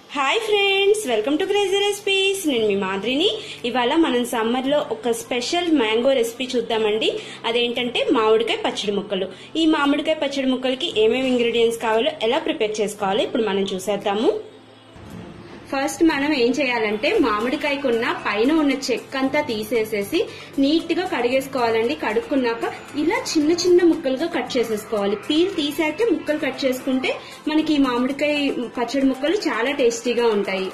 hi friends welcome to crazy recipes నేను మీ మాదిరిని ఇవాళ మనం సమ్మర్ లో ఒక స్పెషల్ మ్యాంగో రెసిపీ చూద్దామండి అదేంటంటే మామిడికాయ పచ్చడి ముక్కలు ఈ మామిడికాయ పచ్చడి ముక్కలకి ఏమేమి ఇంగ్రీడియంట్స్ కావాలో ఎలా ప్రిపేర్ చేసుకోవాలో ఇప్పుడు మనం చూసేద్దాము ఫస్ట్ మనం ఏం చేయాలంటే మామిడికాయకున్న పైన ఉన్న చెక్క అంతా తీసేసేసి నీట్ గా కడిగేసుకోవాలండి కడుక్కున్నాక ఇలా చిన్న చిన్న ముక్కలుగా కట్ చేసేసుకోవాలి పీల్ తీసాకే ముక్కలు కట్ చేసుకుంటే మనకి ఈ మామిడికాయ పచ్చడి ముక్కలు చాలా టేస్టీగా ఉంటాయి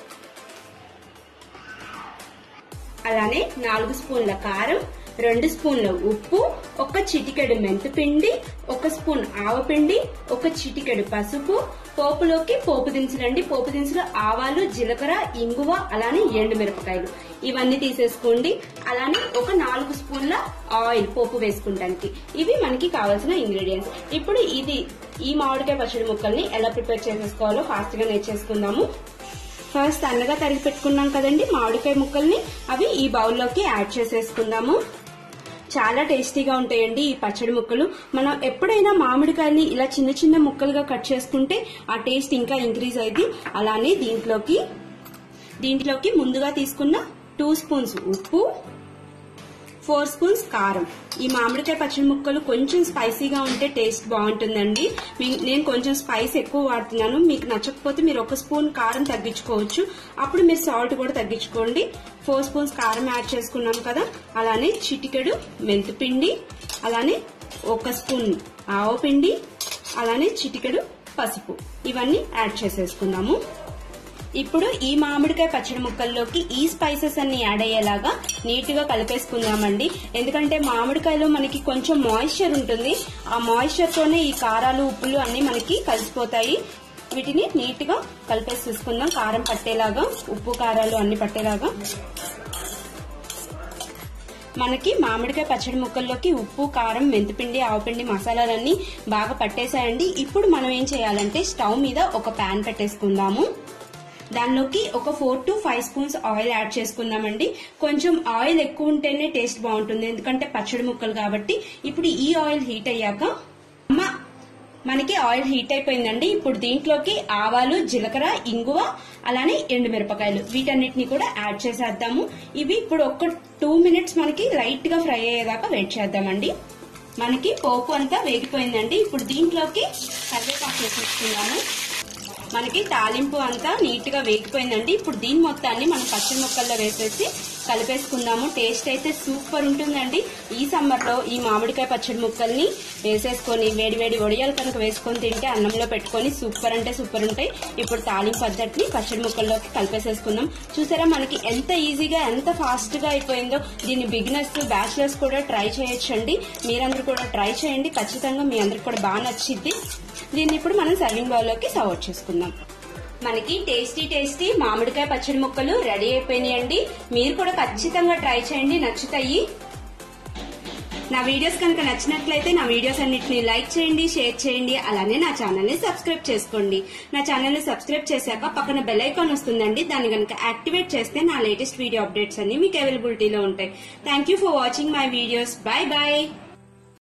అలానే నాలుగు స్పూన్ల కారం రెండు స్పూన్ల ఉప్పు ఒక చిటికెడు మెంతిపిండి ఒక స్పూన్ ఆవపిండి ఒక చిటికెడు పసుపు పోపులోకి పోపు దినుసులండి పోపు దినుసులు ఆవాలు జీలకర్ర ఇంగువ అలానే ఎండు మిరపకాయలు ఇవన్నీ తీసేసుకోండి అలానే ఒక నాలుగు స్పూన్ల ఆయిల్ పోపు వేసుకుంటానికి ఇవి మనకి కావాల్సిన ఇంగ్రీడియంట్స్ ఇప్పుడు ఇది ఈ మామిడికాయ పచ్చడి ముక్కల్ని ఎలా ప్రిపేర్ చేసేసుకోవాలో ఫాస్ట్ గా నేర్చేసుకుందాము ఫస్ట్ సన్నగా తరిగి పెట్టుకున్నాం కదండి మామిడికాయ ముక్కల్ని అవి ఈ బౌల్లోకి యాడ్ చేసేసుకుందాము చాలా టేస్టీగా ఉంటాయండి ఈ పచ్చడి ముక్కలు మనం ఎప్పుడైనా మామిడికాయని ఇలా చిన్న చిన్న ముక్కలుగా కట్ చేసుకుంటే ఆ టేస్ట్ ఇంకా ఇంక్రీజ్ అయింది అలానే దీంట్లోకి దీంట్లోకి ముందుగా తీసుకున్న టూ స్పూన్స్ ఉప్పు ఫోర్ స్పూన్స్ కారం ఈ మామిడికాయ పచ్చడి ముక్కలు కొంచెం స్పైసీగా ఉంటే టేస్ట్ బాగుంటుందండి మీ- నేను కొంచెం స్పైస్ ఎక్కువ వాడుతున్నాను మీకు నచ్చకపోతే మీరు ఒక స్పూన్ కారం తగ్గించుకోవచ్చు అప్పుడు మీరు సాల్ట్ కూడా తగ్గించుకోండి ఫోర్ స్పూన్స్ కారం యాడ్ చేసుకున్నాం కదా అలానే చిటికెడు మెంతిపిండి అలానే ఒక స్పూన్ ఆవపిండి అలానే చిటికెడు పసుపు ఇవన్నీ యాడ్ చేసేసుకుందాము ఇప్పుడు ఈ మామిడికాయ పచ్చడి ముక్కల్లోకి ఈ స్పైసెస్ అన్ని యాడ్ అయ్యేలాగా నీట్ గా కలిపేసుకుందామండి ఎందుకంటే మామిడికాయలో మనకి కొంచెం మాయిశ్చర్ ఉంటుంది ఆ మాయిశ్చర్ తోనే ఈ కారాలు ఉప్పులు అన్ని మనకి కలిసిపోతాయి వీటిని నీట్ గా కలిపేసి తీసుకుందాం కారం పట్టేలాగా ఉప్పు కారాలు అన్ని పట్టేలాగా మనకి మామిడికాయ పచ్చడి ముక్కల్లోకి ఉప్పు కారం మెంతిపిండి ఆవపిండి మసాలాలన్నీ బాగా పట్టేశాయండి ఇప్పుడు మనం ఏం చేయాలంటే స్టవ్ మీద ఒక ప్యాన్ పెట్టేసుకుందాము దానిలోకి ఒక four to five spoons oil add చేసుకుందామండి కొంచెం ఆయిల్ ఎక్కువ ఉంటేనే టేస్ట్ బాగుంటుంది ఎందుకంటే పచ్చడి ముక్కలు కాబట్టి ఇప్పుడు ఈ ఆయిల్ హీట్ అయ్యాక అమ్మ మనకి ఆయిల్ హీట్ అయిపోయిందండి ఇప్పుడు దీంట్లోకి ఆవాలు జీలకర్ర ఇంగువ అలానే ఎండు మిరపకాయలు వీటన్నిటిని కూడా యాడ్ చేసేద్దాము ఇవి ఇప్పుడు ఒక టూ మినిట్స్ మనకి లైట్ గా ఫ్రై అయ్యేదాకా వెయిట్ చేద్దామండి మనకి పోపు అంతా వేగిపోయిందండి ఇప్పుడు దీంట్లోకి కరివేపాకు వేసేసుకుందాము మనకి తాలింపు అంతా నీట్ గా వేగిపోయిందండి ఇప్పుడు దీని మొత్తాన్ని మనం పచ్చడి ముక్కల్లో వేసేసి కలిపేసుకుందాము టేస్ట్ అయితే సూపర్ ఉంటుందండి ఈ సమ్మర్ లో ఈ మామిడికాయ పచ్చడి ముక్కల్ని వేసేసుకొని వేడి వేడి వడియాలు కనుక వేసుకొని తింటే అన్నంలో పెట్టుకొని సూపర్ అంటే సూపర్ ఉంటాయి ఇప్పుడు తాలింపు పద్ధతిని పచ్చడి ముక్కల్లోకి కలిపేసేసుకుందాం చూసారా మనకి ఎంత ఈజీగా ఎంత ఫాస్ట్ గా అయిపోయిందో దీన్ని బిగినర్స్ బ్యాచిలర్స్ కూడా ట్రై చేయొచ్చండి మీరందరూ కూడా ట్రై చేయండి ఖచ్చితంగా మీ అందరికి కూడా బాగా నచ్చిద్ది దీన్ని ఇప్పుడు మనం సర్వింగ్ బౌల్లోకి సర్వ్ చేసుకుందాం మనకి టేస్టీ టేస్టీ మామిడికాయ పచ్చడి ముక్కలు రెడీ అయిపోయినాయండి మీరు కూడా ఖచ్చితంగా ట్రై చేయండి నచ్చుతాయి నా వీడియోస్ కనుక నచ్చినట్లయితే నా వీడియోస్ అన్నిటిని లైక్ చేయండి షేర్ చేయండి అలానే నా ఛానల్ ని సబ్స్క్రైబ్ చేసుకోండి నా ఛానల్ ని సబ్స్క్రైబ్ చేశాక పక్కన బెల్ ఐకాన్ వస్తుందండి దాన్ని కనుక యాక్టివేట్ చేస్తే నా లేటెస్ట్ వీడియో అప్డేట్స్ అన్ని మీకు అవైలబిలిటీలో ఉంటాయి thank you for watching my videos bye bye